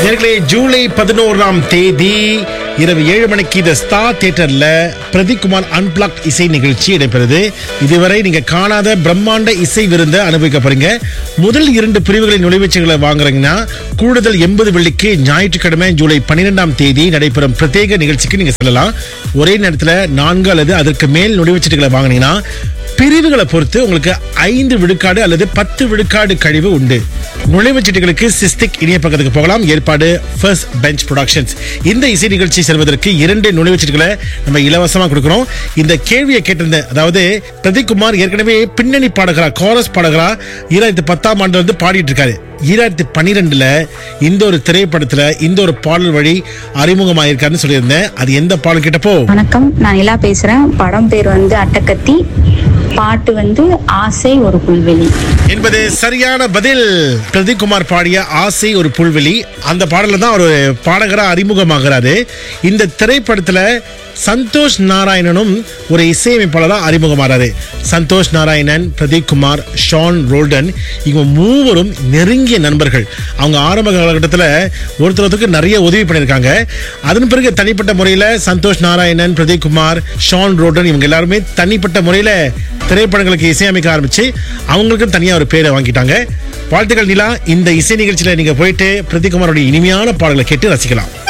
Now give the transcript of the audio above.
நேர்களே ஜூலை பதினோராம் தேதி இரவு ஏழு மணிக்கு இந்த ஸ்டார் தியேட்டர்ல பிரதீப் குமார் அன்பிளாக் இசை நிகழ்ச்சி இடம்பெறுது இதுவரை நீங்க காணாத பிரம்மாண்ட இசை விருந்த அனுபவிக்க போறீங்க முதல் இரண்டு பிரிவுகளின் நுழைவுச்சீட்டுகளை வாங்குறீங்கன்னா கூடுதல் எண்பது வெள்ளிக்கு ஞாயிற்றுக்கிழமை ஜூலை பன்னிரெண்டாம் தேதி நடைபெறும் பிரத்யேக நிகழ்ச்சிக்கு நீங்க செல்லலாம் ஒரே நேரத்தில் நான்கு அல்லது அதற்கு மேல் நுழைவுச்சீட்டுகளை வாங்குனீங்கன்னா பிரிவுகளை பொறுத்து உங்களுக்கு ஐந்து விழுக்காடு அல்லது பத்து விழுக்காடு கழிவு உண்டு நுழைவுச்சீட்டுகளுக்கு சிஸ்டிக் இணைய பக்கத்துக்கு போகலாம் ஏற்பாடு ஃபர்ஸ்ட் பெஞ்ச் ப்ரொடக்ஷன்ஸ் இந்த இசை நிகழ்ச்சி செல்வதற்கு இரண்டு நுழைவுச்சீட்டுகளை நம்ம இலவசமா கொடுக்கிறோம் இந்த கேள்வியை கேட்டிருந்தேன் அதாவது பிரதீப் குமார் ஏற்கனவே பின்னணி பாடகரா கோரஸ் பாடகரா ஈராயிரத்தி பத்தாம் ஆண்டு வந்து பாடிட்டு இருக்காரு ஈராயிரத்தி பன்னிரெண்டுல இந்த ஒரு திரைப்படத்துல இந்த ஒரு பாடல் வழி அறிமுகமாயிருக்காருன்னு சொல்லியிருந்தேன் அது எந்த பாடல் கேட்டப்போ வணக்கம் நான் நிலா பேசுறேன் படம் பேர் வந்து அட்டக்கத்தி பாட்டு வந்து ஆசை ஒரு புல்வெளி என்பது சரியான பதில் பிரதீப் குமார் பாடிய ஆசை ஒரு புல்வெளி அந்த பாடல்ல தான் ஒரு பாடகரா அறிமுகமாகிறாரு இந்த திரைப்படத்துல சந்தோஷ் நாராயணனும் ஒரு இசையமைப்பாளரா அறிமுகமாறாரு சந்தோஷ் நாராயணன் பிரதீப் குமார் ஷான் ரோல்டன் இவங்க மூவரும் நெருங்கிய நண்பர்கள் அவங்க ஆரம்ப காலகட்டத்தில் ஒருத்தர் ஒருத்தருக்கு நிறைய உதவி பண்ணியிருக்காங்க அதன் பிறகு தனிப்பட்ட முறையில் சந்தோஷ் நாராயணன் பிரதீப் குமார் ஷான் ரோல்டன் இவங்க எல்லாருமே தனிப்பட்ட முறையில் திரைப்படங்களுக்கு இசையமைக்க ஆரம்பிச்சு அவங்களுக்கும் தனியாக ஒரு பேரை வாங்கிட்டாங்க வாழ்த்துக்கள் நிலா இந்த இசை நிகழ்ச்சியில் நீங்கள் போயிட்டு பிரதீப் குமாரோட இனிமையான பாடல்களை கேட்டு ரசிக்கலாம்